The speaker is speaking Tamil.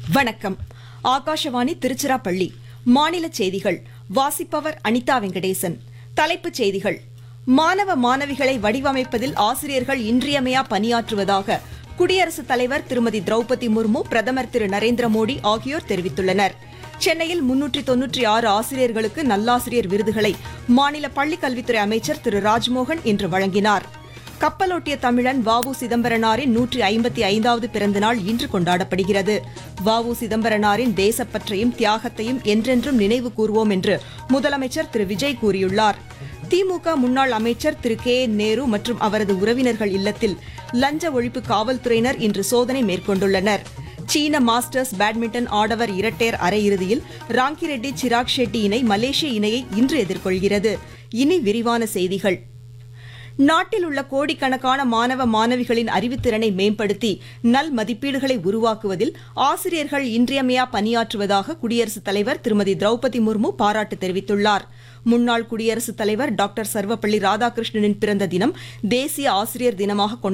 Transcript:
வணக்கம் ஆகாஷவாணி திருச்சிராப்பள்ளி மாநில செய்திகள் வாசிப்பவர் அனிதா வெங்கடேசன் தலைப்புச் செய்திகள் மாணவ மாணவிகளை வடிவமைப்பதில் ஆசிரியர்கள் இன்றியமையா பணியாற்றுவதாக குடியரசுத் தலைவர் திருமதி திரௌபதி முர்மு பிரதமர் திரு நரேந்திர மோடி ஆகியோர் தெரிவித்துள்ளனர் சென்னையில் முன்னூற்றி தொன்னூற்றி ஆறு ஆசிரியர்களுக்கு நல்லாசிரியர் விருதுகளை மாநில பள்ளிக் கல்வித்துறை அமைச்சர் திரு ராஜ்மோகன் இன்று வழங்கினார் கப்பலோட்டிய தமிழன் வாவு சிதம்பரனாரின் நூற்றி ஐம்பத்தி ஐந்தாவது பிறந்த நாள் இன்று கொண்டாடப்படுகிறது வாவு சிதம்பரனாரின் தேசப்பற்றையும் தியாகத்தையும் என்றென்றும் நினைவு கூர்வோம் என்று முதலமைச்சர் திரு விஜய் கூறியுள்ளார் திமுக முன்னாள் அமைச்சர் திரு கே என் நேரு மற்றும் அவரது உறவினர்கள் இல்லத்தில் லஞ்ச ஒழிப்பு காவல்துறையினர் இன்று சோதனை மேற்கொண்டுள்ளனர் சீன மாஸ்டர்ஸ் பேட்மிண்டன் ஆடவர் இரட்டையர் அரையிறுதியில் ராங்கிரெட்டி சிராக் ஷெட்டி இணை மலேசிய இணையை இன்று எதிர்கொள்கிறது இனி விரிவான செய்திகள் நாட்டில் உள்ள கோடிக்கணக்கான மாணவ மாணவிகளின் அறிவுத்திறனை மேம்படுத்தி நல் மதிப்பீடுகளை உருவாக்குவதில் ஆசிரியர்கள் இன்றியமையா பணியாற்றுவதாக குடியரசுத் தலைவர் திருமதி திரௌபதி முர்மு பாராட்டு தெரிவித்துள்ளார் முன்னாள் குடியரசுத் தலைவர் டாக்டர் சர்வப்பள்ளி ராதாகிருஷ்ணனின் பிறந்த தினம் தேசிய ஆசிரியர் தினமாக கொண்டாடப்படுகிறது